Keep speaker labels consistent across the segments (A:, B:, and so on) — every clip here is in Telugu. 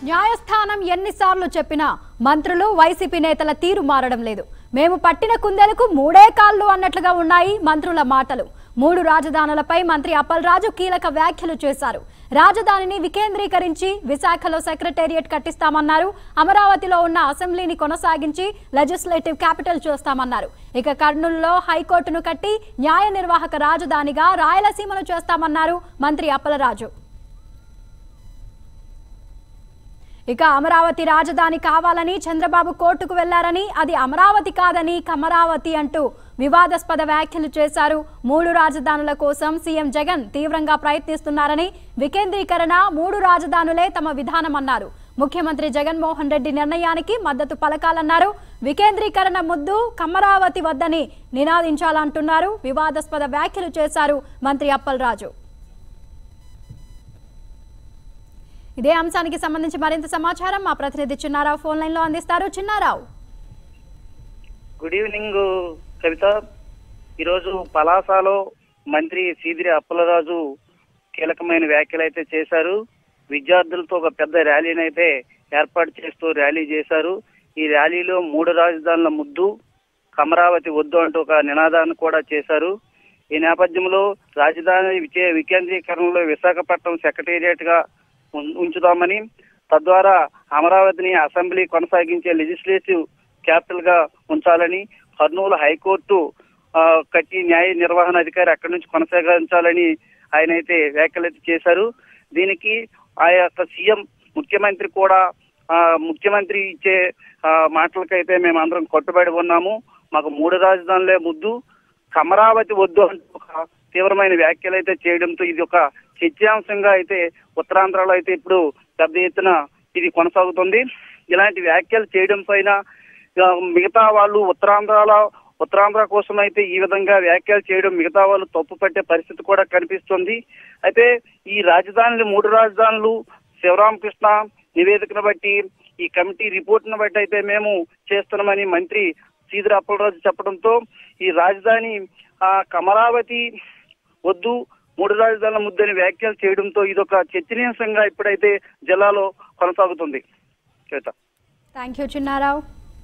A: న్యాయస్థానం ఎన్నిసార్లు చెప్పినా మంత్రులు వైసీపీ నేతల తీరు మారడం లేదు మేము పట్టిన కుందెలకు మూడే కాళ్ళు అన్నట్లుగా ఉన్నాయి మంత్రుల మాటలు మూడు రాజధానులపై మంత్రి అప్పలరాజు కీలక వ్యాఖ్యలు చేశారు రాజధానిని వికేంద్రీకరించి విశాఖలో సెక్రటేరియట్ కట్టిస్తామన్నారు అమరావతిలో ఉన్న అసెంబ్లీని కొనసాగించి లెజిస్లేటివ్ క్యాపిటల్ చేస్తామన్నారు ఇక కర్నూలులో హైకోర్టును కట్టి న్యాయ నిర్వాహక రాజధానిగా రాయలసీమను చేస్తామన్నారు మంత్రి అప్పలరాజు ఇక అమరావతి రాజధాని కావాలని చంద్రబాబు కోర్టుకు వెళ్లారని అది అమరావతి కాదని కమరావతి అంటూ వివాదాస్పద వ్యాఖ్యలు చేశారు మూడు రాజధానుల కోసం సీఎం జగన్ తీవ్రంగా ప్రయత్నిస్తున్నారని వికేంద్రీకరణ మూడు రాజధానులే తమ విధానమన్నారు ముఖ్యమంత్రి జగన్మోహన్ రెడ్డి నిర్ణయానికి మద్దతు పలకాలన్నారు వికేంద్రీకరణ ముద్దు కమరావతి వద్దని నినాదించాలంటున్నారు వివాదాస్పద వ్యాఖ్యలు చేశారు మంత్రి అప్పలరాజు ఇదే అంశానికి సంబంధించి మరింత సమాచారం మా ప్రతినిధి చిన్నారావు ఫోన్ లైన్ లో అందిస్తారు చిన్నారావు
B: గుడ్ ఈవినింగ్ కవిత ఈరోజు పలాసలో మంత్రి సీదిరి అప్పలరాజు కీలకమైన వ్యాఖ్యలు అయితే చేశారు విద్యార్థులతో ఒక పెద్ద ర్యాలీని అయితే ఏర్పాటు చేస్తూ ర్యాలీ చేశారు ఈ ర్యాలీలో మూడు రాజధానుల ముద్దు కమరావతి వద్దు అంటూ ఒక నినాదాన్ని కూడా చేశారు ఈ నేపథ్యంలో రాజధాని వికే వికేంద్రీకరణలో విశాఖపట్నం సెక్రటేరియట్ గా ఉం- ఉంచుదామని తద్వారా అమరావతిని అసెంబ్లీ కొనసాగించే లెజిస్లేటివ్ క్యాపిటల్ గా ఉంచాలని కర్నూలు హైకోర్టు ఆ, కట్టి న్యాయ నిర్వహణ అధికారి అక్కడి నుంచి కొనసాగించాలని ఆయన అయితే వ్యాఖ్యలు అయితే చేశారు దీనికి ఆ యొక్క సీఎం ముఖ్యమంత్రి కూడా ఆ, ముఖ్యమంత్రి ఇచ్చే ఆ, మాటలకైతే మేము అందరం కట్టుబడి ఉన్నాము మాకు మూడు రాజధానులే ముద్దు అమరావతి వద్దు అంటూ ఒక తీవ్రమైన వ్యాఖ్యలు అయితే చేయడంతో ఇది ఒక చర్చాంశంగా అయితే ఉత్తరాంధ్రలో అయితే ఇప్పుడు పెద్ద ఎత్తున ఇది కొనసాగుతుంది ఇలాంటి వ్యాఖ్యలు చేయడం పైన ఆ, మిగతా వాళ్ళు ఉత్తరాంధ్రలో ఉత్తరాంధ్ర కోసం అయితే ఈ విధంగా వ్యాఖ్యలు చేయడం మిగతా వాళ్ళు తప్పు పట్టే పరిస్థితి కూడా కనిపిస్తుంది అయితే ఈ రాజధానులు మూడు రాజధానులు శివరామకృష్ణ నివేదికను బట్టి ఈ కమిటీ రిపోర్ట్ను బట్టి అయితే మేము చేస్తున్నామని మంత్రి సీదిరి అప్పలరాజు చెప్పడంతో ఈ రాజధాని ఆ కమరావతి వద్దు మూడు రాజధానుల ముద్దని వ్యాఖ్యలు చేయడంతో ఇదొక చర్చనీయాంశంగా ఇప్పుడైతే జిల్లాలో కొనసాగుతుంది కవిత
A: థ్యాంక్ యూ చిన్నారావు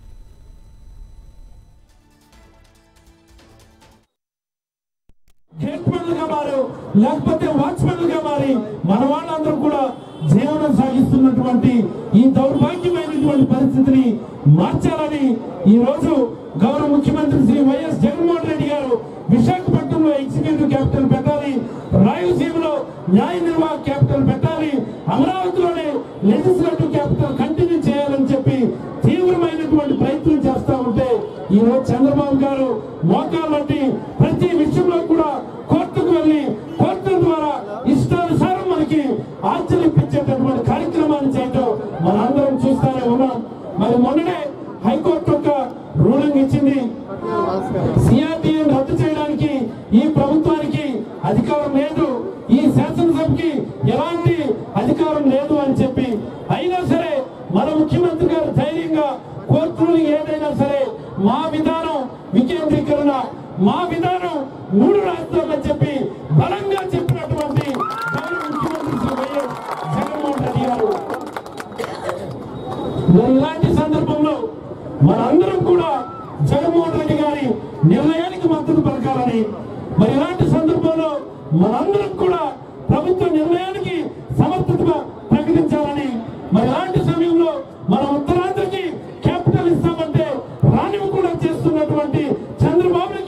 C: గేట్మెన్లుగా మారు లేకపోతే వాచ్మెన్లుగా మారి మన వాళ్ళందరూ కూడా జీవనం సాగిస్తున్నటువంటి ఈ దౌర్భాగ్యమైనటువంటి పరిస్థితిని మార్చాలని ఈ రోజు గౌరవ ముఖ్యమంత్రి శ్రీ వైఎస్ జగన్మోహన్ రెడ్డి గారు విశాఖపట్నంలో ఎగ్జిక్యూటివ్ క్యాపిటల్ పెట్టాలి రాయలసీమలో న్యాయ నిర్వాహక క్యాపిటల్ పెట్టాలి అమరావతిలోనే లెజిస్లేటివ్ క్యాపిటల్ కంటిన్యూ చేయాలని చెప్పి తీవ్రమైనటువంటి ప్రయత్నం చేస్తా ఉంటే ఈ రోజు చంద్రబాబు గారు మోకాళ్ళంటి ప్రతి విషయంలో కూడా కోర్టుకు వెళ్ళి కోర్టు ద్వారా ఇష్టానుసారం మనకి ఆర్చలు ఇప్పించేటటువంటి కార్యక్రమాన్ని చేయటం మనందరం చూస్తానే ఉన్నాం మరి మొన్ననే హైకోర్టు ఒక రూలింగ్ ఇచ్చింది సిఆర్టీఎం రద్దు చేయడానికి ఈ ప్రభుత్వానికి అధికారం లేదు ఈ శాసనసభకి ఎలాంటి అధికారం లేదు అని చెప్పి అయినా సరే మన ముఖ్యమంత్రి గారు ధైర్యంగా కోర్టులు ఏదైనా సరే మా విధానం వికేంద్రీకరణ మా విధానం మూడు రాష్ట్రాలు అని చెప్పి బలంగా చెప్పినటువంటి గౌరవ ముఖ్యమంత్రి శ్రీ వైఎస్ జగన్మోహన్ రెడ్డి గారు మరి ఇలాంటి సందర్భంలో మనందరం కూడా జగన్మోహన్ రెడ్డి గారి నిర్ణయానికి మద్దతు పలకాలని మరి ఇలాంటి సందర్భంలో మనందరం కూడా ప్రభుత్వ నిర్ణయానికి సమర్థత ప్రకటించాలని మరి ఇలాంటి సమయంలో మన ఉత్తరాంధ్రకి క్యాపిటల్ ఇస్తామంటే రానివి కూడా చేస్తున్నటువంటి చంద్రబాబు